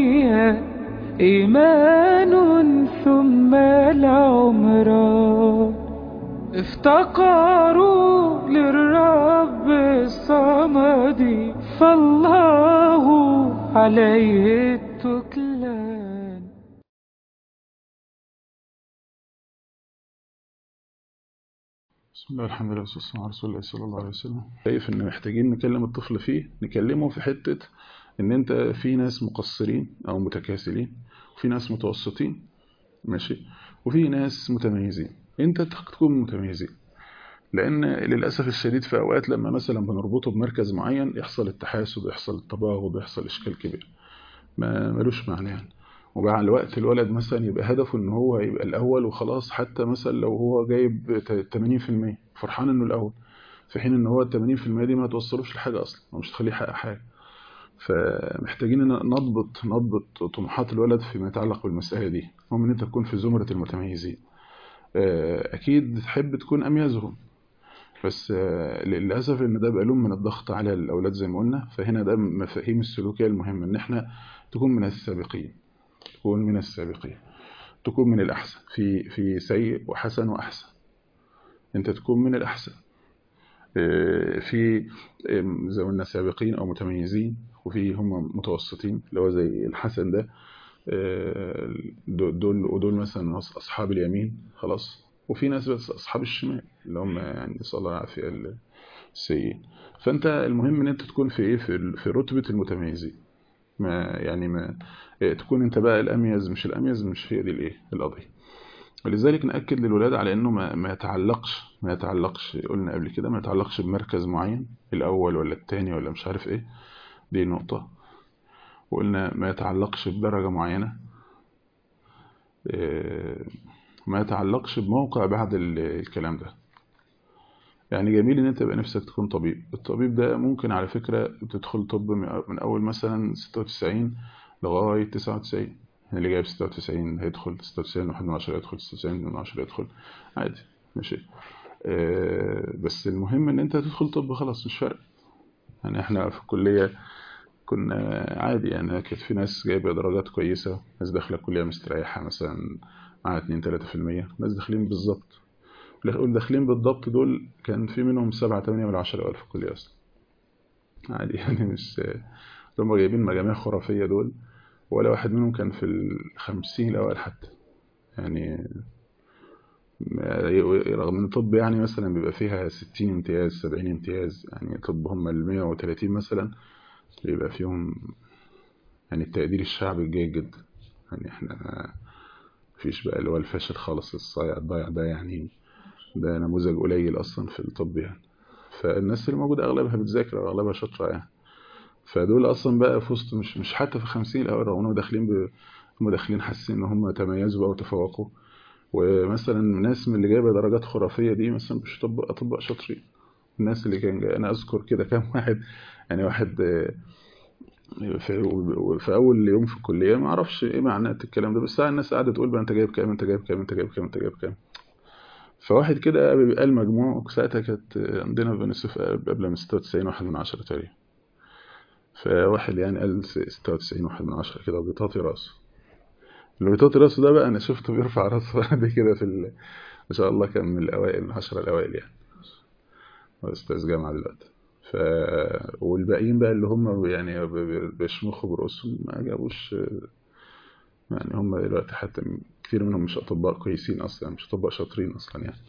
الدنيا إيمان ثم العمران افتقروا للرب الصمد فالله عليه التكلان بسم الله الحمد لله والصلاة والسلام على رسول الله صلى الله عليه وسلم شايف ان محتاجين نكلم الطفل فيه نكلمه في حتة ان انت في ناس مقصرين او متكاسلين وفي ناس متوسطين ماشي وفي ناس متميزين انت تكون متميزين لان للاسف الشديد في اوقات لما مثلا بنربطه بمركز معين يحصل التحاسد يحصل التباغض يحصل اشكال كبير ما ملوش معنى يعني ومع الوقت الولد مثلا يبقى هدفه ان هو يبقى الاول وخلاص حتى مثلا لو هو جايب 80% فرحان انه الاول في حين ان هو ال 80% دي ما توصلوش لحاجه اصلا ومش تخليه يحقق حاجه فمحتاجين ان نضبط نضبط طموحات الولد فيما يتعلق بالمساله دي المهم ان انت تكون في زمره المتميزين اكيد تحب تكون اميزهم بس للاسف ان ده بقى لهم من الضغط على الاولاد زي ما قلنا فهنا ده مفاهيم السلوكيه المهمه ان احنا تكون من السابقين تكون من السابقين تكون من الأحسن في في سيء وحسن وأحسن أنت تكون من الأحسن في زي ما قلنا سابقين أو متميزين وفي هم متوسطين اللي هو زي الحسن ده دول ودول مثلا أصحاب اليمين خلاص وفي ناس بس أصحاب الشمال اللي هم يعني صلى الله العافية السيئين فأنت المهم إن أنت تكون في إيه في في رتبة المتميزين ما يعني ما تكون انت بقى الاميز مش الاميز مش هي دي الايه القضيه ولذلك ناكد للولاد على انه ما, ما يتعلقش ما يتعلقش قلنا قبل كده ما يتعلقش بمركز معين الاول ولا الثاني ولا مش عارف ايه دي نقطه وقلنا ما يتعلقش بدرجه معينه ما يتعلقش بموقع بعد الكلام ده يعني جميل ان انت يبقى نفسك تكون طبيب الطبيب ده ممكن على فكرة تدخل طب من اول مثلا 96 لغاية 99 اللي جايب 96 هيدخل 96 واحد من عشرة يدخل 96 من عشرة يدخل عادي ماشي أه بس المهم ان انت تدخل طب خلاص مش فارق يعني احنا في الكلية كنا عادي يعني كانت في ناس جايبة درجات كويسة ناس داخلة الكلية مستريحة مثلا مع 2 3% ناس داخلين بالظبط داخلين بالضبط دول كان في منهم سبعة تمانية من عشرة أوائل في الكلية أصلا عادي يعني مش هم جايبين مجاميع خرافية دول ولا واحد منهم كان في الخمسين الأوائل حتى يعني رغم ان طب يعني مثلا بيبقى فيها ستين امتياز سبعين امتياز يعني طب هم المية وتلاتين مثلا بيبقى فيهم يعني التقدير الشعبي الجيد جدا يعني احنا مفيش بقى اللي هو الفاشل خالص الصايع الضايع ده يعني ده نموذج قليل اصلا في الطب يعني فالناس اللي موجوده اغلبها بتذاكر اغلبها شاطره يعني فدول اصلا بقى في وسط مش مش حتى في 50 الاول رغم انهم داخلين ب... هم داخلين حاسين ان هم تميزوا بقى وتفوقوا ومثلا ناس من اللي جايبه درجات خرافيه دي مثلا مش اطباء اطباء شاطرين الناس اللي كان جاي انا اذكر كده كام واحد يعني واحد في, في اول يوم في الكليه ما اعرفش ايه معنى الكلام ده بس الناس قاعده تقول بقى انت جايب كام انت جايب كام انت جايب كام انت جايب كام فواحد كده قال مجموع ساعتها كانت عندنا في بني سويف قبل من 96 واحد من عشرة تقريبا فواحد يعني قال 96 واحد من عشرة كده وبيطاطي راسه اللي بيطاطي راسه ده بقى انا شفته بيرفع راسه بعد كده في ال... ما شاء الله كان من الاوائل من العشرة الاوائل يعني هو استاذ جامعه دلوقتي ف والباقيين بقى اللي هم يعني بيشمخوا برؤوسهم ما جابوش يعني هم دلوقتي حتى كتير منهم مش اطباء كويسين اصلا مش اطباء شاطرين اصلا يعني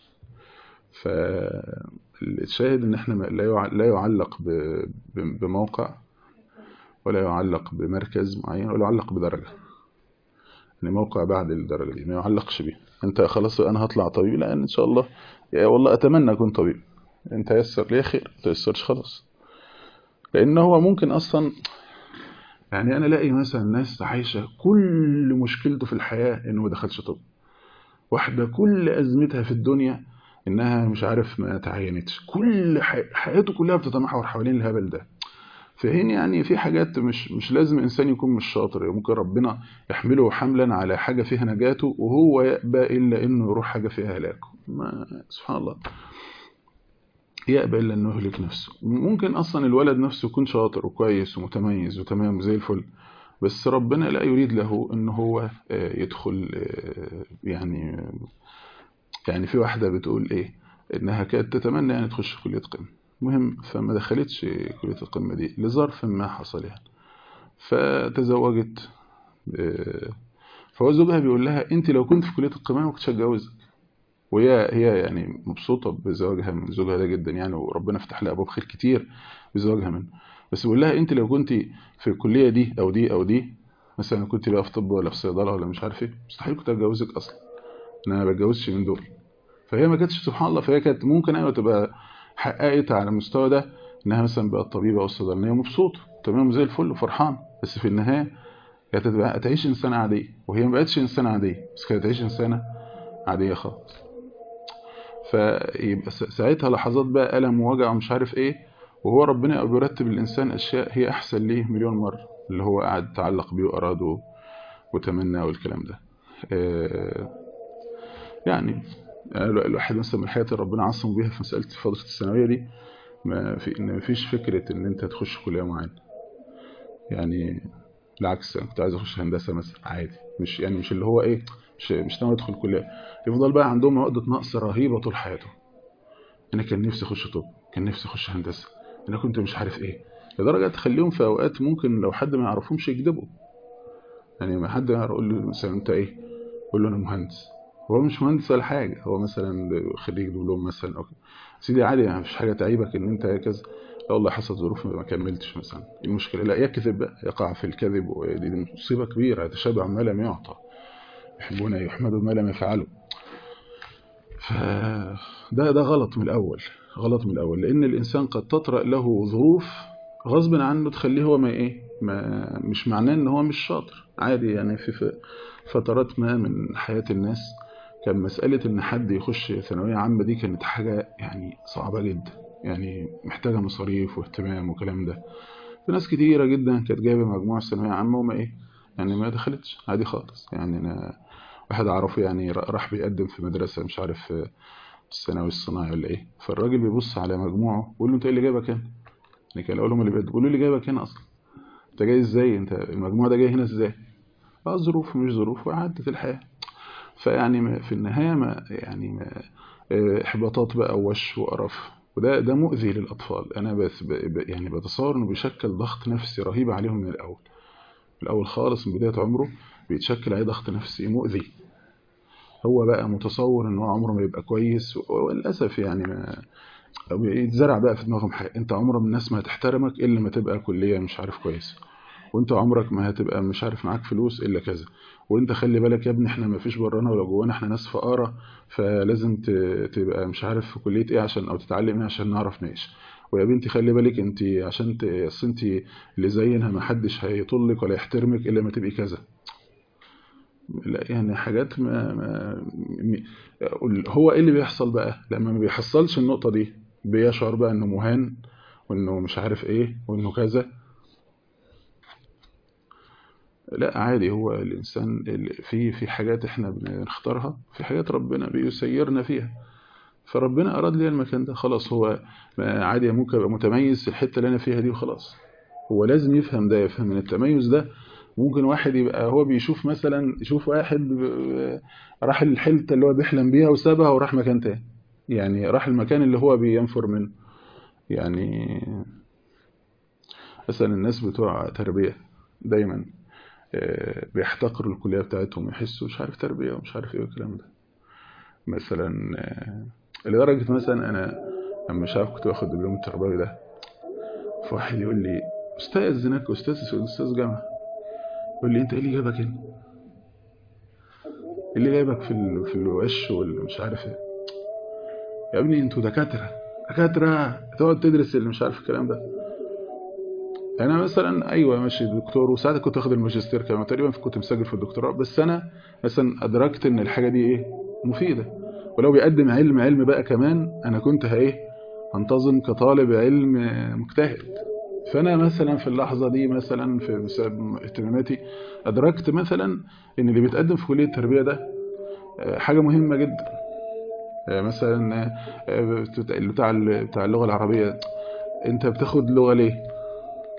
فالشاهد ان احنا لا يعلق بموقع ولا يعلق بمركز معين ولا يعلق بدرجة يعني موقع بعد الدرجة دي ما يعلقش بيه انت خلاص انا هطلع طبيب لا ان شاء الله يا والله اتمنى اكون طبيب انت يسر لي خير ما تيسرش خلاص لان هو ممكن اصلا يعني انا الاقي مثلا ناس عايشه كل مشكلته في الحياه انه ما دخلش طب واحده كل ازمتها في الدنيا انها مش عارف ما تعينتش كل حياته كلها بتتمحور حوالين الهبل ده فهنا يعني في حاجات مش مش لازم انسان يكون مش شاطر ممكن ربنا يحمله حملا على حاجه فيها نجاته وهو يأبى الا انه يروح حاجه فيها هلاكه ما سبحان الله يأبى إلا أنه يهلك نفسه ممكن أصلا الولد نفسه يكون شاطر وكويس ومتميز وتمام زي الفل بس ربنا لا يريد له ان هو يدخل يعني يعني في واحدة بتقول ايه انها كانت تتمنى يعني تخش كلية قمة مهم فما دخلتش كلية القمة دي لظرف ما حصل يعني فتزوجت فهو زوجها بيقول لها انت لو كنت في كلية القمة ما كنتش هتجوزك وهي هي يعني مبسوطة بزواجها من زوجها ده جدا يعني وربنا فتح لها ابواب خير كتير بزواجها منه بس بيقول لها انت لو كنت في الكلية دي او دي او دي مثلا كنت بقى في طب ولا في صيدلة ولا مش عارف ايه مستحيل كنت اتجوزك اصلا انا ما بتجوزش من دول فهي ما كانتش سبحان الله فهي كانت ممكن ايوه تبقى حققت على المستوى ده انها مثلا بقت طبيبه او صيدلانيه مبسوطه تمام زي الفل وفرحان بس في النهايه كانت هتبقى تعيش انسانه عاديه وهي ما بقتش انسانه عاديه بس كانت تعيش انسانه عاديه خالص فيبقى ساعتها لحظات بقى الم ووجع ومش عارف ايه وهو ربنا بيرتب الانسان اشياء هي احسن ليه مليون مره اللي هو قاعد تعلق بيه واراد وتمنى والكلام ده يعني الواحد مثلا من الحاجات اللي ربنا عصم بيها في مسألة فترة الثانوية دي ما في إن مفيش فكرة إن أنت تخش كلية معينة يعني بالعكس أنا كنت عايز أخش هندسة مثلا عادي مش يعني مش اللي هو إيه مش مش ناوي أدخل كلية يفضل بقى عندهم عقدة نقص رهيبة طول حياته أنا كان نفسي أخش طب كان نفسي أخش هندسة أنا كنت مش عارف إيه لدرجة تخليهم في أوقات ممكن لو حد ما يعرفهمش يكذبوا يعني ما حد يقول له مثلا أنت إيه يقول له أنا مهندس هو مش مهندس ولا حاجة هو مثلا خريج دبلوم مثلا أو سيدي عادي يعني مفيش حاجة تعيبك إن أنت كذا لا والله حصل ظروف ما كملتش مثلا المشكلة لا يكذب بقى يقع في الكذب ودي مصيبة كبيرة يتشابع ما لم يعطى يحبون يحمدوا ما لم يفعلوا فده ده غلط من الأول غلط من الأول لأن الإنسان قد تطرأ له ظروف غصب عنه تخليه هو ما إيه ما مش معناه إن هو مش شاطر عادي يعني في فترات ما من حياة الناس كان مسألة إن حد يخش ثانوية عامة دي كانت حاجة يعني صعبة جدا يعني محتاجة مصاريف واهتمام وكلام ده في ناس كتيرة جدا كانت جايبة مجموعة ثانوية عامة وما إيه يعني ما دخلتش عادي خالص يعني أنا واحد أعرفه يعني راح بيقدم في مدرسة مش عارف الثانوي الصناعي ولا إيه فالراجل بيبص على مجموعه بيقول له أنت إيه اللي جايبك هنا؟ يعني كان الأول هم اللي بيقدموا له اللي جايبك هنا أصلا أنت جاي إزاي؟ أنت المجموعة ده جاي هنا إزاي؟ اه ظروف مش ظروف وعدت الحياة فيعني في النهاية ما يعني ما احباطات بقى ووش وقرف وده ده مؤذي للأطفال أنا بس يعني بتصور إنه بيشكل ضغط نفسي رهيب عليهم من الأول الأول خالص من بداية عمره بيتشكل عليه ضغط نفسي مؤذي هو بقى متصور إن هو عمره ما يبقى كويس وللأسف يعني ما يتزرع بقى في دماغهم حاجة أنت عمر من الناس ما هتحترمك إلا ما تبقى كلية مش عارف كويس وانت عمرك ما هتبقى مش عارف معاك فلوس الا كذا وانت خلي بالك يا ابني احنا ما فيش برانا ولا جوانا احنا ناس فقاره فلازم تبقى مش عارف في كليه ايه عشان او تتعلم ايه عشان نعرف نعيش ويا بنتي خلي بالك انت عشان اصل انت اللي زينا ما حدش هيطلك ولا يحترمك الا ما تبقي كذا لا يعني حاجات ما, ما هو ايه اللي بيحصل بقى لما ما بيحصلش النقطه دي بيشعر بقى انه مهان وانه مش عارف ايه وانه كذا لا عادي هو الإنسان في في حاجات احنا بنختارها في حاجات ربنا بيسيرنا فيها فربنا أراد لي المكان ده خلاص هو عادي ممكن أبقى متميز في الحتة اللي أنا فيها دي وخلاص هو لازم يفهم ده يفهم من التميز ده ممكن واحد يبقى هو بيشوف مثلا يشوف واحد راح الحتة اللي هو بيحلم بيها وسابها وراح مكان تاني يعني راح المكان اللي هو بينفر منه يعني مثلا الناس بتوع تربية دايما بيحتقروا الكلية بتاعتهم يحسوا مش عارف تربية ومش عارف ايه والكلام ده مثلا لدرجة مثلا انا لما مش عارف كنت باخد دبلوم التربوي ده فواحد يقول لي استاذ هناك استاذ استاذ جامعة يقول لي انت ايه اللي جايبك هنا؟ ايه اللي جايبك في ال... في الوش والمش عارف ايه يا ابني انتوا دكاترة دكاترة تقعد تدرس اللي مش عارف الكلام ده انا مثلا ايوه ماشي دكتور وساعتها كنت واخد الماجستير كمان تقريبا كنت مسجل في الدكتوراه بس انا مثلا ادركت ان الحاجه دي ايه مفيده ولو بيقدم علم علم بقى كمان انا كنت ايه انتظم كطالب علم مجتهد فانا مثلا في اللحظه دي مثلا في بسبب اهتماماتي ادركت مثلا ان اللي بيتقدم في كليه التربيه ده حاجه مهمه جدا مثلا بتاع بتاع اللغه العربيه انت بتاخد لغه ليه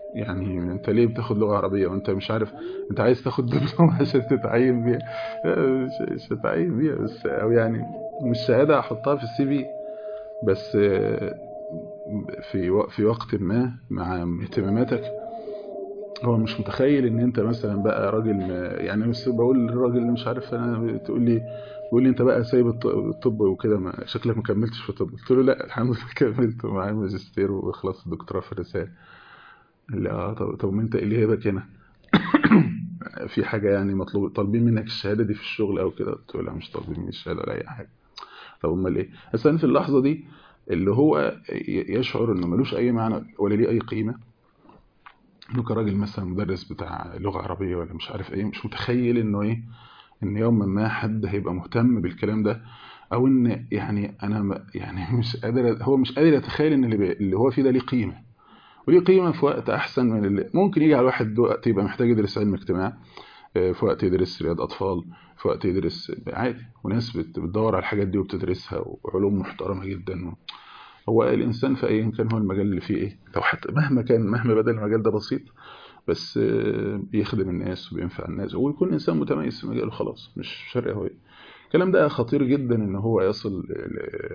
يعني انت ليه بتاخد لغة عربية وانت مش عارف انت عايز تاخد دبلوم عشان تتعين بيها لا، مش مش هتعين بيها بس او يعني مش شهادة احطها في السي في بس آه، في و- في وقت ما مع اهتماماتك هو مش متخيل ان انت مثلا بقى راجل ما- يعني بس بقول للراجل اللي مش عارف انا تقول لي بيقول لي انت بقى سايب الط- الطب وكده ما شكلك ما كملتش في الطب قلت له لا الحمد لله كملت معايا ماجستير وخلصت الدكتوراه في الرسالة قال لي اه طب طب ما انت ايه اللي جايبك هنا في حاجة يعني مطلوب طالبين منك الشهادة دي في الشغل او كده قلت له لا مش طالبين مني الشهادة ولا اي حاجة طب امال ايه بس انا في اللحظة دي اللي هو ي- يشعر انه ملوش اي معنى ولا ليه اي قيمة انه كراجل مثلا مدرس بتاع لغة عربية ولا مش عارف ايه مش متخيل انه ايه ان يوما ما حد هيبقى مهتم بالكلام ده او ان يعني انا م- يعني مش قادر هو مش قادر يتخيل ان اللي, بي- اللي هو فيه ده ليه قيمة وليه قيمة في وقت احسن من اللي ممكن يجي على الواحد وقت يبقى محتاج يدرس علم اجتماع آه، في وقت يدرس رياض اطفال في وقت يدرس عادي وناس بت- بتدور على الحاجات دي وبتدرسها وعلوم محترمة جدا هو الانسان في ايا كان هو المجال اللي فيه ايه لو حتى مهما كان مهما بدا المجال ده بسيط بس آه، بيخدم الناس وبينفع الناس ويكون انسان متميز في مجاله خلاص مش شرق هوية الكلام ده خطير جدا ان هو يصل ل-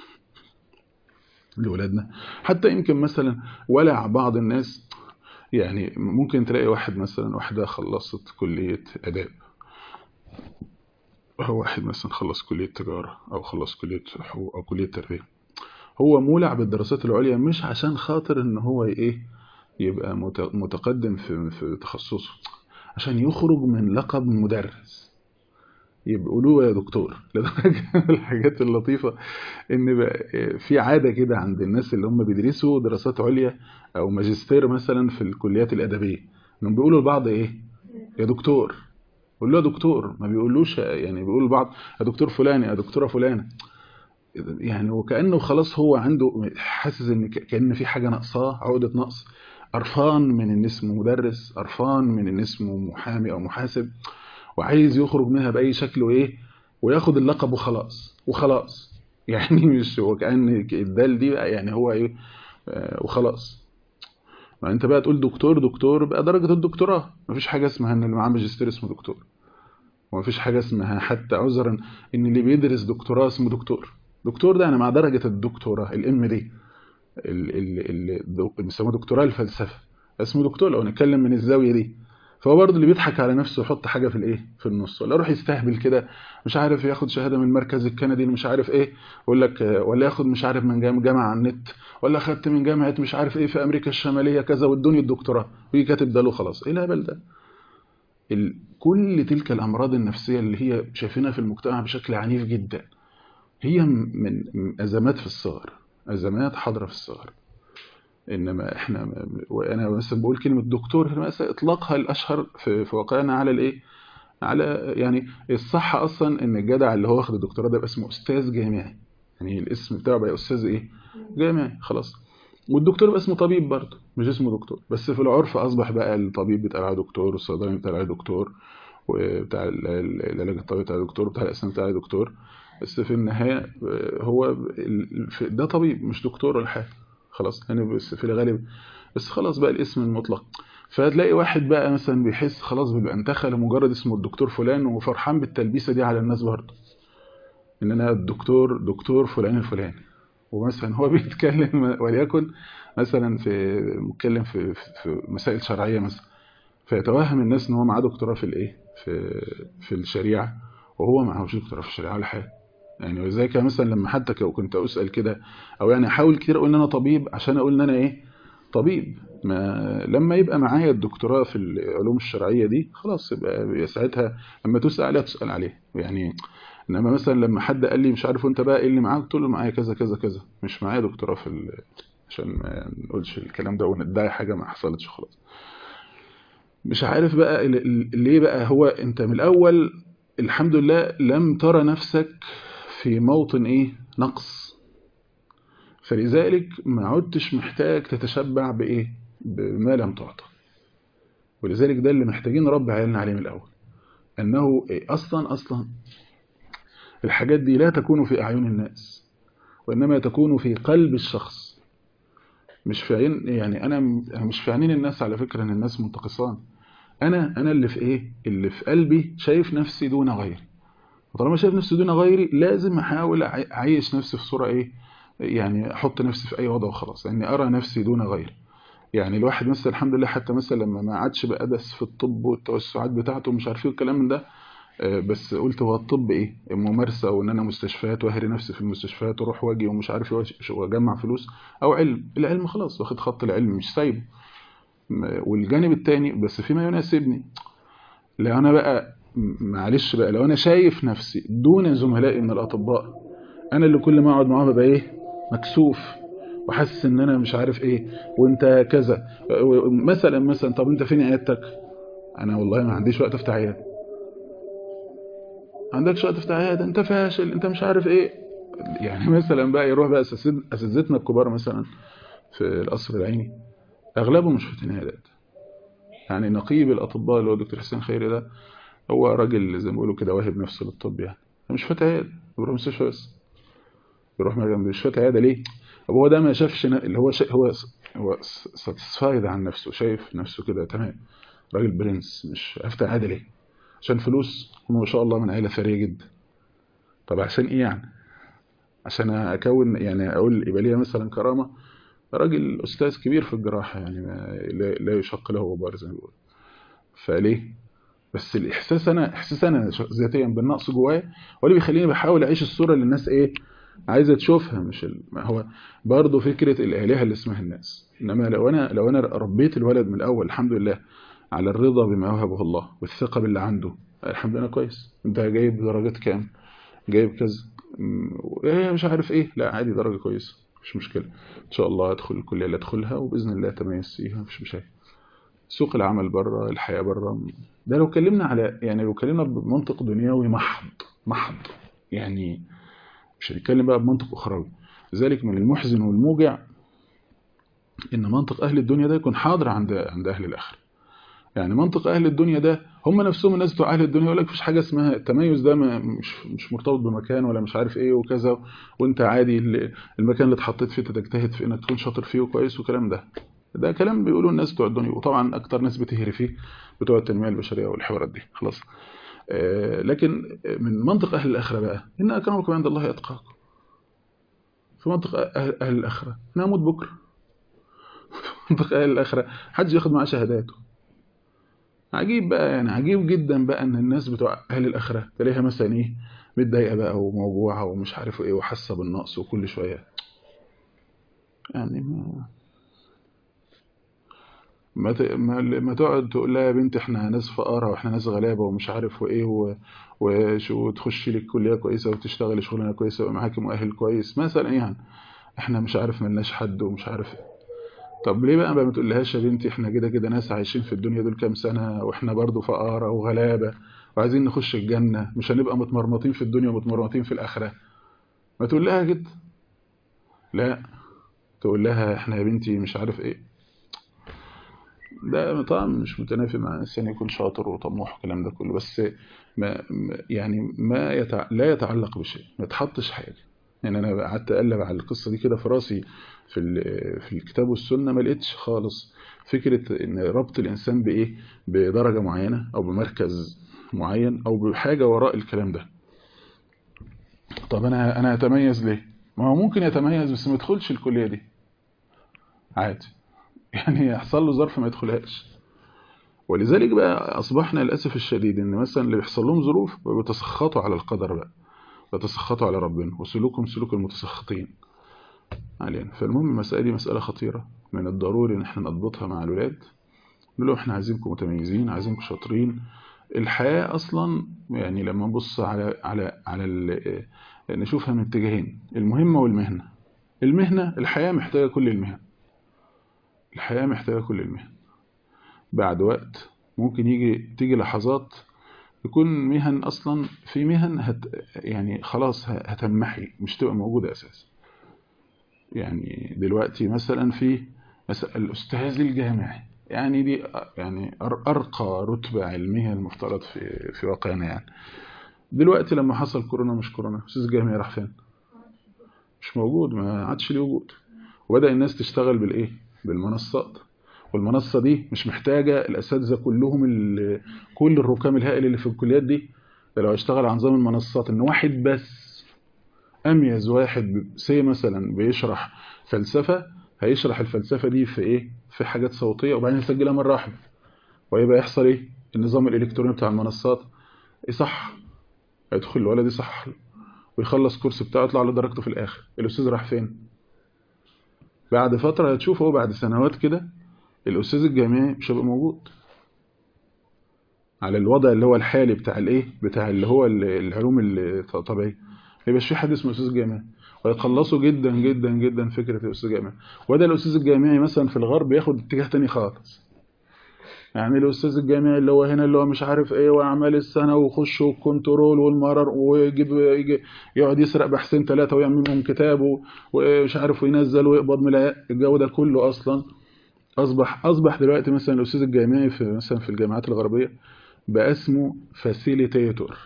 لولادنا حتى يمكن مثلا ولع بعض الناس يعني ممكن تلاقي واحد مثلا واحدة خلصت كلية آداب أو واحد مثلا خلص كلية تجارة أو خلص كلية حقوق أو كلية تربية هو مولع بالدراسات العليا مش عشان خاطر إن هو إيه يبقى مت- متقدم في في تخصصه عشان يخرج من لقب مدرس يقولوا له يا دكتور لدرجة من الحاجات اللطيفة ان بقى في عادة كده عند الناس اللي هم بيدرسوا دراسات عليا او ماجستير مثلا في الكليات الادبية انهم بيقولوا لبعض ايه يا دكتور يقول له يا دكتور ما بيقولوش يعني بيقولوا لبعض يا دكتور فلان يا دكتورة فلانة يعني وكأنه خلاص هو عنده حاسس ان ك- كأن في حاجة ناقصاه عقدة نقص قرفان من ان اسمه مدرس قرفان من ان اسمه محامي او محاسب وعايز يخرج منها بأي شكل وايه وياخد اللقب وخلاص وخلاص يعني مش هو كأن الدال دي بقى يعني هو ايه آه، وخلاص ما انت بقى تقول دكتور دكتور بقى درجة الدكتوراه مفيش حاجة اسمها ان اللي معاه ماجستير اسمه دكتور ومفيش حاجة اسمها حتى عذرا ان اللي بيدرس دكتوراه اسمه دكتور دكتور ده انا مع درجة الدكتوراه الام دي اللي بيسموه دكتوراه الفلسفة اسمه دكتور لو نتكلم من الزاوية دي فهو برضه اللي بيضحك على نفسه يحط حاجة في الايه في النص ولا يروح يستهبل كده مش عارف ياخد شهادة من المركز الكندي اللي مش عارف ايه يقول لك آه، ولا ياخد مش عارف من جام- جامعة على النت ولا خدت من جامعة مش عارف ايه في امريكا الشمالية كذا وادوني الدكتوراه ويجي كاتب ده له خلاص ايه الهبل ده ال- كل تلك الامراض النفسية اللي هي شايفينها في المجتمع بشكل عنيف جدا هي م- من من ازمات في الصغر ازمات حاضرة في الصغر انما احنا م- وانا مثلا بقول كلمه دكتور هنا مثلا اطلاقها الاشهر في في واقعنا على الايه على يعني الصح اصلا ان الجدع اللي هو واخد الدكتوراه ده يبقى اسمه استاذ جامعي يعني الاسم بتاعه بقى استاذ ايه جامعي خلاص والدكتور يبقى اسمه طبيب برضه مش اسمه دكتور بس في العرف اصبح بقى الطبيب بيتقال عليه دكتور والصيدلي بيتقال عليه دكتور وبتاع ال- ال- العلاج الطبيعي بتاع دكتور وبتاع الاسنان بتاع دكتور بس في النهايه آه، هو ال- في- ده طبيب مش دكتور ولا حاجه خلاص يعني بس في الغالب بس خلاص بقى الاسم المطلق فهتلاقي واحد بقى مثلا بيحس خلاص بيبقى انتخى لمجرد اسمه الدكتور فلان وفرحان بالتلبيسه دي على الناس برضه ان انا الدكتور دكتور فلان الفلاني ومثلا هو بيتكلم وليكن مثلا في بيتكلم في, في, في مسائل شرعيه مثلا فيتوهم الناس ان هو معاه دكتوراه في الايه في في الشريعه وهو معهوش دكتوراه في الشريعه ولا حاجه يعني وذلك مثلا لما حتى لو كنت اسال كده او يعني احاول كتير اقول ان انا طبيب عشان اقول ان انا ايه طبيب ما لما يبقى معايا الدكتوراه في العلوم الشرعيه دي خلاص يبقى يبقى ساعتها لما تسال عليها تسال عليه يعني انما مثلا لما حد قال لي مش عارف انت بقى ايه اللي معاك قلت له معايا كذا كذا كذا مش معايا دكتوراه في ال... عشان ما نقولش الكلام ده وندعي حاجه ما حصلتش خلاص مش عارف بقى ال- ال- ليه بقى هو انت من الاول الحمد لله لم ترى نفسك في موطن ايه نقص فلذلك ما عدتش محتاج تتشبع بايه بما لم تعطى ولذلك ده اللي محتاجين نربي عيالنا عليه من الاول انه إيه اصلا اصلا الحاجات دي لا تكون في اعين الناس وانما تكون في قلب الشخص مش في عين يعني انا انا مش في عينين الناس على فكره ان الناس منتقصان انا انا اللي في ايه اللي في قلبي شايف نفسي دون غيري وطالما شايف نفسي دون غيري لازم احاول اعيش نفسي في صوره ايه يعني احط نفسي في اي وضع وخلاص اني يعني ارى نفسي دون غيري يعني الواحد مثلا الحمد لله حتى مثلا لما ما عادش بقى بس في الطب والتوسعات بتاعته ومش عارف ايه والكلام من ده بس قلت هو الطب ايه الممارسه وان انا مستشفيات واهري نفسي في المستشفيات واروح واجي ومش عارف ايه واجمع فلوس او علم العلم خلاص واخد خط العلم مش سايبه والجانب التاني بس فيما يناسبني لو انا بقى معلش بقى لو انا شايف نفسي دون زملائي من الاطباء انا اللي كل ما اقعد معاهم ببقى ايه مكسوف وحاسس ان انا مش عارف ايه وانت كذا مثلا مثلا طب انت فين عيادتك انا والله ما عنديش وقت افتح عياده عندكش وقت تفتح عياده انت فاشل انت مش عارف ايه يعني مثلا بقى يروح بقى اساتذتنا الكبار مثلا في القصر العيني اغلبهم مش فاتحين عيادات يعني نقيب الاطباء اللي هو الدكتور حسين خيري ده هو راجل زي ما بيقولوا كده واهب نفسه للطب يعني مش فاتح عياده بيروح مستشفى بس بيروح مش فاتح عياده ليه هو ده ما شافش اللي هو شيء هو هو ساتسفايد عن نفسه شايف نفسه كده تمام راجل برنس مش افتح عياده ليه عشان فلوس هم ما شاء الله من عيله ثريه جدا طب عشان ايه يعني عشان اكون يعني اقول يبقى ليا مثلا كرامه راجل استاذ كبير في الجراحه يعني لا يشق له غبار زي ما بيقول فليه بس الاحساس انا احساس انا ذاتيا بالنقص جوايا هو اللي بيخليني بحاول اعيش الصوره اللي الناس ايه عايزه تشوفها مش ال... ما هو برضه فكره الالهه اللي اسمها الناس انما لو انا لو انا ربيت الولد من الاول الحمد لله على الرضا بما وهبه الله والثقه باللي عنده الحمد لله كويس انت جايب درجات كام جايب كذا ايه مش عارف ايه لا عادي درجه كويسه مش مشكله ان شاء الله ادخل الكليه اللي ادخلها وباذن الله تميز فيها مش مشاكل سوق العمل بره الحياه بره ده لو اتكلمنا على يعني لو اتكلمنا بمنطق دنيوي محض محض يعني مش هنتكلم بقى بمنطق اخروي لذلك من المحزن والموجع ان منطق اهل الدنيا ده يكون حاضر عند عند اهل الاخره يعني منطق اهل الدنيا ده هم نفسهم الناس بتوع اهل الدنيا يقول لك مفيش حاجه اسمها التميز ده مش مش مرتبط بمكان ولا مش عارف ايه وكذا وانت عادي المكان اللي اتحطيت فيه تجتهد في انك تكون شاطر فيه وكويس والكلام ده ده كلام بيقولوا الناس بتوع الدنيا وطبعا اكتر ناس بتهري فيه بتوع التنميه البشريه والحوارات دي خلاص آه لكن من منطق اهل الاخره بقى ان اكرمكم عند الله اتقاكم في منطق اهل, أهل الاخره نموت بكره منطق اهل الاخره حدش ياخد معاه شهاداته عجيب بقى يعني عجيب جدا بقى ان الناس بتوع اهل الاخره تلاقيها مثلا ايه متضايقه بقى وموجوعه ومش عارف ايه وحاسه بالنقص وكل شويه يعني ما ما ت... ما, ما تقعد تقول لها يا بنت احنا ناس فقراء واحنا ناس غلابه ومش عارف وايه و... وشو تخشي لك كليه كويسه وتشتغلي شغلانه كويسه ويبقى معاكي مؤهل كويس مثلا يعني احنا مش عارف ملناش حد ومش عارف ايه طب ليه بقى ما تقولهاش يا بنتي احنا كده كده ناس عايشين في الدنيا دول كام سنه واحنا برضو فقراء وغلابه وعايزين نخش الجنه مش هنبقى متمرمطين في الدنيا ومتمرمطين في الاخره ما تقول لها كده لا تقول لها احنا يا بنتي مش عارف ايه ده طبعا مش متنافي مع الانسان يكون شاطر وطموح والكلام ده كله بس ما يعني ما يتع... لا يتعلق بشيء ما تحطش حاجه يعني انا قعدت اقلب على القصه دي كده في راسي في في الكتاب والسنه ما لقيتش خالص فكره ان ربط الانسان بايه بدرجه معينه او بمركز معين او بحاجه وراء الكلام ده طب انا انا هتميز ليه ما هو ممكن يتميز بس ما يدخلش الكليه دي عادي يعني يحصل له ظرف ما يدخلهاش ولذلك بقى اصبحنا للاسف الشديد ان مثلا اللي بيحصل لهم ظروف بيتسخطوا على القدر بقى بيتسخطوا على ربنا وسلوكهم سلوك المتسخطين علينا فالمهم المسألة دي مسألة خطيرة من الضروري ان احنا نضبطها مع الولاد نقول احنا عايزينكم متميزين عايزينكم شاطرين الحياة اصلا يعني لما نبص على على على نشوفها من اتجاهين المهمة والمهنة المهنة الحياة محتاجة كل المهن الحياة محتاجة كل المهن بعد وقت ممكن يجي تيجي لحظات يكون مهن اصلا في مهن هت يعني خلاص هتمحي مش تبقى موجودة اساسا يعني دلوقتي مثلا في مثلا الأستاذ الجامعي يعني دي يعني أرقى رتبة علمية المفترض في في واقعنا يعني دلوقتي لما حصل كورونا مش كورونا أستاذ الجامعي راح فين؟ مش موجود ما عادش ليه وجود وبدأ الناس تشتغل بالايه بالمنصات والمنصة دي مش محتاجة الأساتذة كلهم ال- كل الركام الهائل اللي في الكليات دي ده لو اشتغل على نظام المنصات ان واحد بس اميز واحد سي مثلا بيشرح فلسفة هيشرح الفلسفة دي في ايه في حاجات صوتية وبعدين يسجلها مرة واحدة ويبقى يحصل ايه النظام الالكتروني بتاع المنصات يصح يدخل الولد يصح له ويخلص كورس بتاعه يطلع له درجته في الاخر الاستاذ راح فين بعد فترة هتشوف هو بعد سنوات كده الاستاذ الجامعي مش هيبقى موجود على الوضع اللي هو الحالي بتاع الايه بتاع اللي هو ال- العلوم الطبيعيه ما يبقاش في حد اسمه استاذ جامعي ويقلصوا جدا جدا جدا فكره الاستاذ الجامعي وده الاستاذ الجامعي مثلا في الغرب ياخد اتجاه تاني خالص يعني الاستاذ الجامعي اللي هو هنا اللي هو مش عارف ايه واعمال السنه ويخش والكنترول والمرر ويجيب يجي يقعد يسرق بحثين ثلاثه ويعمل منهم كتاب و- ومش عارف وينزل ويقبض من العيال. الجو ده كله اصلا اصبح اصبح دلوقتي مثلا الاستاذ الجامعي في مثلا في الجامعات الغربيه بقى اسمه فاسيليتيتور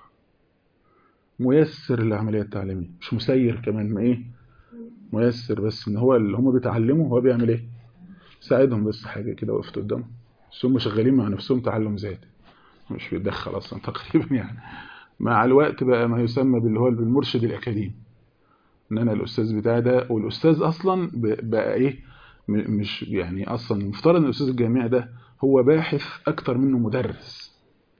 ميسر للعمليه التعليميه مش مسير كمان ما ايه ميسر بس ان هو اللي هم بيتعلموا هو بيعمل ايه ساعدهم بس حاجه كده وقفت قدامهم بس هم شغالين مع نفسهم تعلم ذاتي مش بيتدخل اصلا تقريبا يعني مع الوقت بقى ما يسمى باللي هو بالمرشد الاكاديمي ان انا الاستاذ بتاعي ده والاستاذ اصلا ب- بقى ايه م- مش يعني اصلا المفترض ان الاستاذ الجامعي ده هو باحث اكتر منه مدرس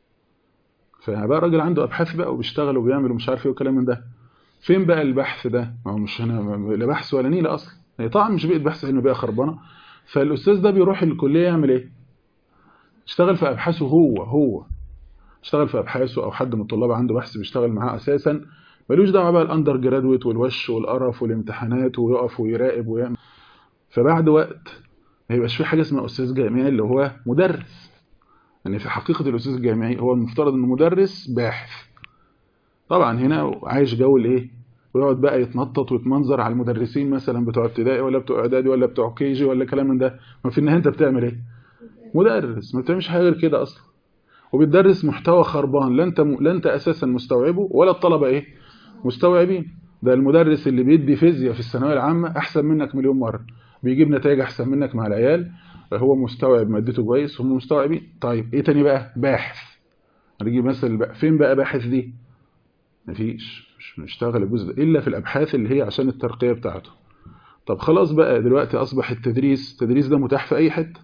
فبقى راجل عنده ابحاث بقى وبيشتغل وبيعمل ومش عارف ايه وكلام من ده فين بقى البحث ده ما هو مش هنا ما- لا بحث ولا نيله اصلا هي طبعا مش بيئه بحث علمي بقى خربانه فالاستاذ ده بيروح الكليه يعمل ايه يشتغل في ابحاثه هو هو اشتغل في ابحاثه او حد من الطلاب عنده بحث بيشتغل معاه اساسا ملوش دعوه بقى الاندر جرادويت والوش والقرف والامتحانات ويقف ويراقب ويعمل فبعد وقت ما يبقاش في حاجه اسمها استاذ جامعي اللي هو مدرس يعني في حقيقه الاستاذ الجامعي هو المفترض انه مدرس باحث طبعا هنا عايش جو الايه ويقعد بقى يتنطط ويتمنظر على المدرسين مثلا بتوع ابتدائي ولا بتوع اعدادي ولا بتوع كيجي ولا كلام من ده ما في النهايه انت بتعمل ايه مدرس ما بتعملش حاجه غير كده اصلا وبتدرس محتوى خربان لا انت لا انت اساسا مستوعبه ولا الطلبه ايه مستوعبين ده المدرس اللي بيدي فيزياء في الثانويه العامه احسن منك مليون مره بيجيب نتائج احسن منك مع العيال هو مستوعب مادته كويس هم مستوعبين طيب ايه تاني بقى باحث هنيجي مثلا بقى فين بقى باحث دي مفيش مش بنشتغل الجزء ده الا في الابحاث اللي هي عشان الترقيه بتاعته طب خلاص بقى دلوقتي اصبح التدريس التدريس ده متاح في اي حته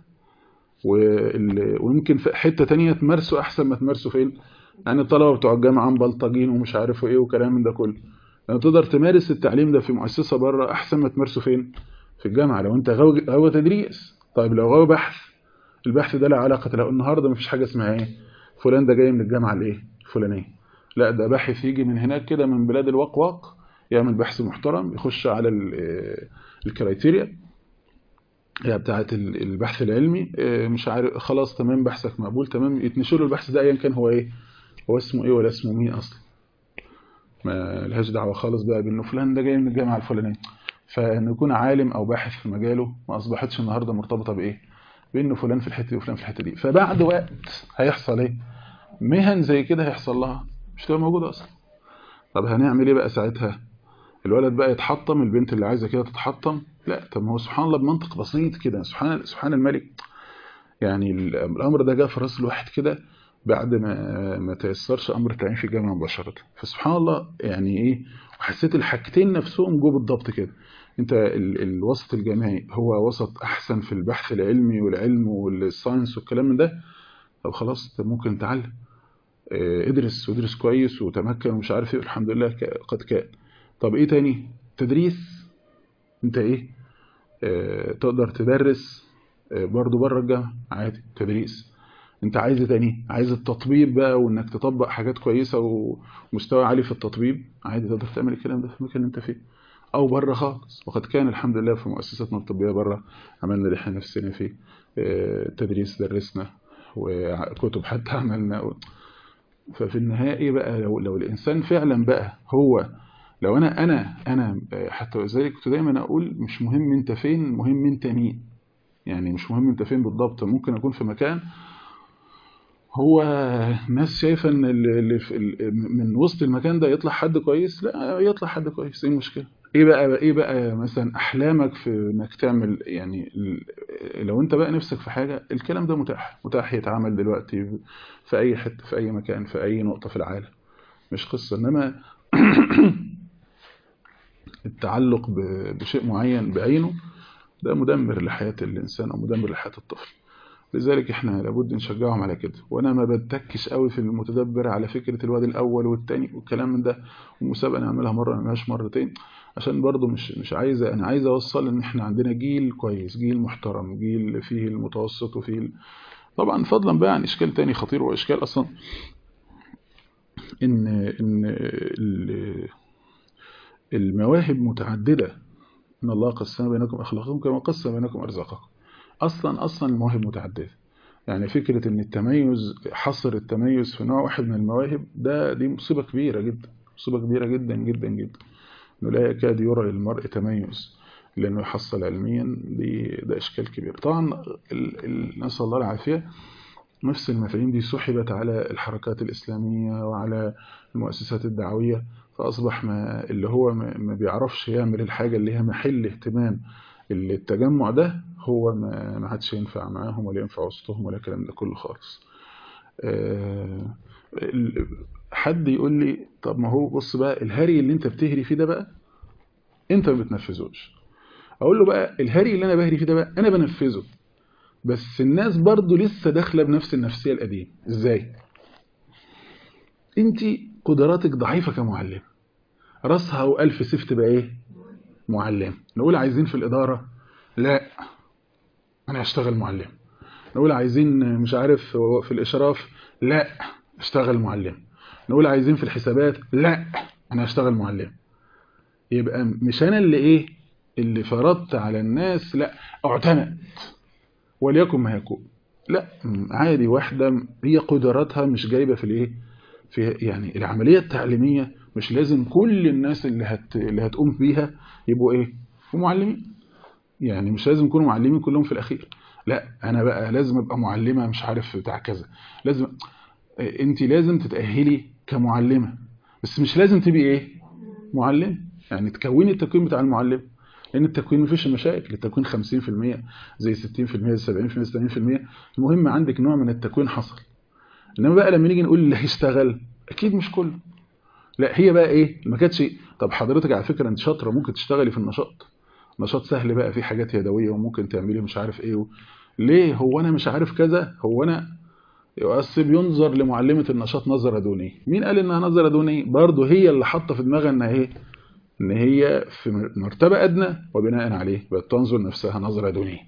وال- ويمكن في حته تانية تمارسه احسن ما تمارسه فين يعني الطلبه بتوع الجامعه مبلطجين ومش عارفوا ايه وكلام من ده كله يعني تقدر تمارس التعليم ده في مؤسسه بره احسن ما تمارسه فين في الجامعه لو انت غاوي غاوي تدريس طيب لو غاوي بحث البحث ده له علاقه لو النهارده مفيش حاجه اسمها ايه فلان ده جاي من الجامعه الايه الفلانيه لا ده باحث يجي من هناك كده من بلاد الوقواق يعمل بحث محترم يخش على ال- آه، الكرايتيريا هي بتاعت ال- البحث العلمي آه، مش عارف خلاص تمام بحثك مقبول تمام يتنشر له البحث ده ايا كان هو ايه هو اسمه ايه ولا اسمه مين اصلا ما لهاش دعوه خالص بقى بانه فلان ده جاي من الجامعه الفلانيه فانه يكون عالم او باحث في مجاله ما اصبحتش النهارده مرتبطه بايه بانه فلان في الحته دي وفلان في الحته دي فبعد وقت هيحصل ايه مهن زي كده هيحصل لها مش تبقى موجوده اصلا طب هنعمل ايه بقى ساعتها الولد بقى يتحطم البنت اللي عايزه كده تتحطم لا طب ما هو سبحان الله بمنطق بسيط كده سبحان سبحان الملك يعني الامر ده جاء في راس الواحد كده بعد ما ما تيسرش امر التعيين في الجامعه مباشره فسبحان الله يعني ايه وحسيت الحاجتين نفسهم جو بالضبط كده انت ال- الوسط الجامعي هو وسط احسن في البحث العلمي والعلم والساينس والكلام من ده طب خلاص طب ممكن تعلم آه، ادرس وادرس كويس وتمكن ومش عارف ايه الحمد لله ك- قد كان طب ايه تاني تدريس انت ايه آه، تقدر تدرس آه، برضو بره الجامعه عادي تدريس انت عايز إيه تاني عايز التطبيق بقى وانك تطبق حاجات كويسه ومستوى عالي في التطبيق عادي تقدر تعمل الكلام ده في المكان اللي انت فيه او بره خالص وقد كان الحمد لله في مؤسساتنا الطبيه بره عملنا اللي احنا نفسنا فيه آه، تدريس درسنا وكتب حتى عملنا ففي النهائي بقى لو لو الانسان فعلا بقى هو لو انا انا انا آه، حتى ذلك كنت دايما اقول مش مهم انت فين مهم انت مين يعني مش مهم انت فين بالضبط ممكن اكون في مكان هو الناس شايفه ان اللي اللي في ال- من وسط المكان ده يطلع حد كويس لا يطلع حد كويس ايه المشكله ايه بقى ايه بقى مثلا احلامك في انك تعمل يعني لو انت بقى نفسك في حاجه الكلام ده متاح متاح يتعمل دلوقتي في اي حته في اي مكان في اي نقطه في العالم مش قصه انما التعلق بشيء معين بعينه ده مدمر لحياه الانسان او مدمر لحياه الطفل لذلك احنا لابد نشجعهم على كده وانا ما بتكش قوي في المتدبر على فكره الواد الاول والثاني والكلام من ده ومسابقه نعملها مره ما نعملهاش مرتين عشان برضو مش مش عايزه انا عايز اوصل ان احنا عندنا جيل كويس جيل محترم جيل فيه المتوسط وفيه ال... طبعا فضلا بقى عن اشكال تاني خطير واشكال اصلا ان ان المواهب متعدده ان الله قسم بينكم اخلاقكم كما قسم بينكم ارزاقكم اصلا اصلا المواهب متعدده يعني فكره ان التميز حصر التميز في نوع واحد من المواهب ده دي مصيبه كبيره جدا مصيبه كبيره جدا جدا جدا انه لا يكاد يرى للمرء تميز لانه يحصل علميا دي ده اشكال كبير طبعا نسال الله العافيه نفس المفاهيم دي سحبت على الحركات الاسلاميه وعلى المؤسسات الدعويه فاصبح ما اللي هو ما بيعرفش يعمل الحاجه اللي هي محل اهتمام اللي التجمع ده هو ما ما عادش ينفع معاهم ولا ينفع وسطهم ولا الكلام ده كله خالص أه حد يقول لي طب ما هو بص بقى الهري اللي انت بتهري فيه ده بقى انت ما بتنفذوش اقول له بقى الهري اللي انا بهري فيه ده بقى انا بنفذه بس الناس برضو لسه داخله بنفس النفسيه القديمه ازاي انت قدراتك ضعيفه كمعلم راسها والف سيف تبقى ايه معلم نقول عايزين في الاداره لا انا هشتغل معلم نقول عايزين مش عارف في الاشراف لا اشتغل معلم نقول عايزين في الحسابات لا انا هشتغل معلم يبقى مش انا اللي ايه اللي فرضت على الناس لا اعتمد وليكن ما يكون لا عادي واحدة هي قدراتها مش جايبة في الايه في يعني العملية التعليمية مش لازم كل الناس اللي هت اللي هتقوم بيها يبقوا ايه معلمين يعني مش لازم يكونوا معلمين كلهم في الاخير لا انا بقى لازم ابقى معلمة مش عارف بتاع كذا لازم انت لازم تتأهلي كمعلمة بس مش لازم تبقي ايه معلم يعني تكوني التكوين بتاع المعلم لان التكوين مفيش مشاكل التكوين 50% زي 60% زي 70% زي 80% المهم عندك نوع من التكوين حصل انما بقى لما نيجي نقول اللي هيشتغل اكيد مش كله لا هي بقى ايه ما كانتش طب حضرتك على فكره انت شاطره ممكن تشتغلي في النشاط نشاط سهل بقى في حاجات يدويه وممكن تعملي مش عارف ايه و... ليه هو انا مش عارف كذا هو انا يؤسب ينظر لمعلمة النشاط نظرة دونية مين قال انها نظرة دونية برضه هي اللي حاطه في دماغها انها ايه ان هي في مرتبة ادنى وبناء عليه بقت تنظر نفسها نظرة دونية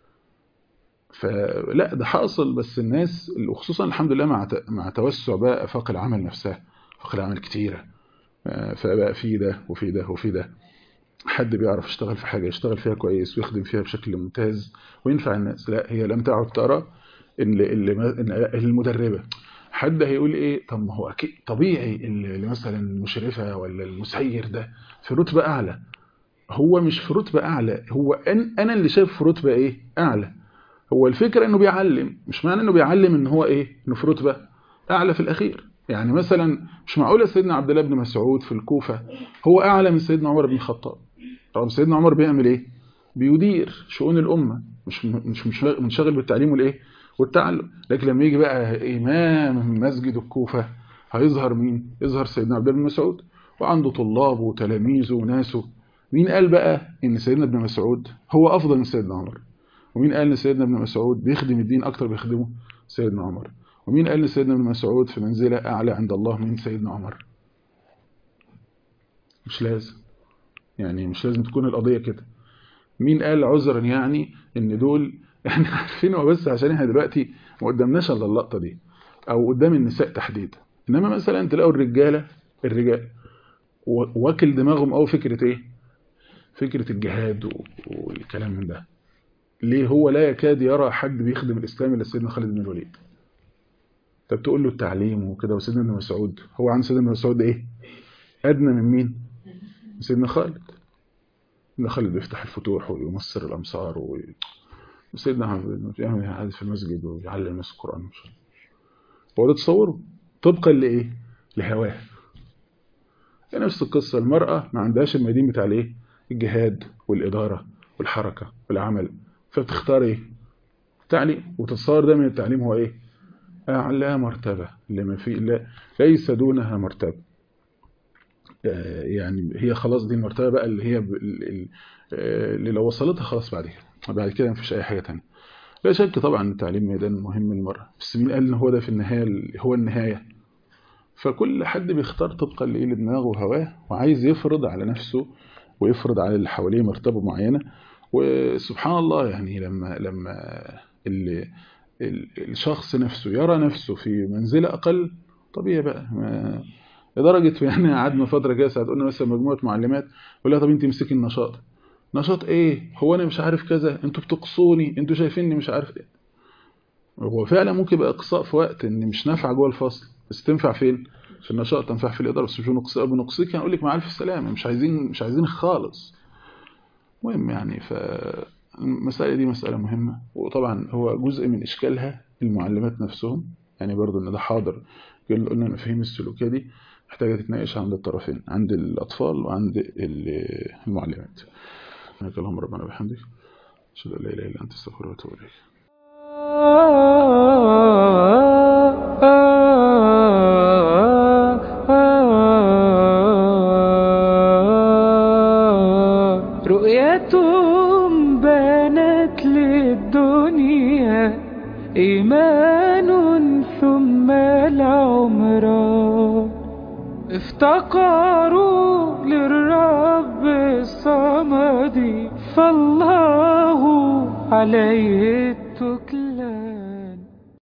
فلا ده حاصل بس الناس وخصوصا الحمد لله مع مع توسع بقى افاق العمل نفسها افاق العمل كتيرة فبقى في ده وفي ده وفي ده حد بيعرف يشتغل في حاجة يشتغل فيها كويس ويخدم فيها بشكل ممتاز وينفع الناس لا هي لم تعد ترى اللي اللي المدربة حد هيقول ايه طب ما هو اكيد طبيعي اللي مثلا المشرفة ولا المسير ده في رتبة اعلى هو مش في رتبة اعلى هو أن انا اللي شايف في رتبة ايه اعلى هو الفكرة انه بيعلم مش معنى انه بيعلم ان هو ايه انه في رتبة اعلى في الاخير يعني مثلا مش معقولة سيدنا عبد الله بن مسعود في الكوفة هو اعلى من سيدنا عمر بن الخطاب رغم سيدنا عمر بيعمل ايه بيدير شؤون الامة مش مش مش منشغل بالتعليم والايه والتعلم لكن لما يجي بقى إمام مسجد الكوفة هيظهر مين يظهر سيدنا عبد الله بن مسعود وعنده طلابه وتلاميذه وناسه مين قال بقى ان سيدنا ابن مسعود هو افضل من سيدنا عمر ومين قال ان سيدنا ابن مسعود بيخدم الدين اكتر بيخدمه سيدنا عمر ومين قال ان سيدنا ابن مسعود في منزلة اعلى عند الله من سيدنا عمر مش لازم يعني مش لازم تكون القضية كده مين قال عذرا يعني ان دول احنا عارفينه بس عشان احنا دلوقتي ما قدامناش الا اللقطه دي او قدام النساء تحديدا انما مثلا تلاقوا الرجاله الرجال واكل دماغهم قوي فكره ايه فكره الجهاد والكلام من ده ليه هو لا يكاد يرى حد بيخدم الاسلام الا سيدنا خالد بن الوليد طب تقول له التعليم وكده وسيدنا ابن مسعود هو عن سيدنا ابن مسعود ايه ادنى من مين سيدنا خالد سيدنا خالد بيفتح الفتوح ويمصر الامصار و... سيدنا يعمل حديث في المسجد ويعلم الناس القرآن هو ده تصوره طبقا لإيه؟ لهواه نفس القصة المرأة ما عندهاش الميادين بتاع الإيه؟ الجهاد والإدارة والحركة والعمل فبتختار ايه تعليم وتتصور ده من التعليم هو ايه أعلى مرتبة لما في لا ليس دونها مرتبة يعني هي خلاص دي المرتبة بقى اللي هي اللي لو وصلتها خلاص بعد كده بعد كده مفيش أي حاجة تانية لا شك طبعا التعليم ميدان مهم للمرأة بس مين قال ان هو ده في النهاية هو النهاية فكل حد بيختار طبقا لإيه لدماغه وهواه وعايز يفرض على نفسه ويفرض على اللي حواليه مرتبة معينة وسبحان الله يعني لما لما اللي الشخص نفسه يرى نفسه في منزلة أقل طبيعي بقى ما لدرجة يعني قعدنا فترة كده ساعة قلنا مثلا مجموعة معلمات يقول لها طب انت امسكي النشاط نشاط ايه هو انا مش عارف كذا انتوا بتقصوني انتوا شايفيني مش عارف ايه هو فعلا ممكن يبقى اقصاء في وقت ان مش نافعه جوه الفصل بس تنفع فين في النشاط تنفع في الاداره بس مش بنقص بنقصيك يعني اقول لك مع الف سلامه مش عايزين مش عايزينك خالص المهم يعني فالمساله دي مساله مهمه وطبعا هو جزء من اشكالها المعلمات نفسهم يعني برضو ان ده حاضر قلنا المفاهيم السلوكيه دي محتاجه تتناقش عند الطرفين عند الاطفال وعند المعلمات سبحانك اللهم ربنا وبحمدك اشهد ان لا اله الا انت استغفرك واتوب اليك رؤيتهم بانت للدنيا إيمان ثم العمران افتقروا للرب الصمد فالله عليه التكلان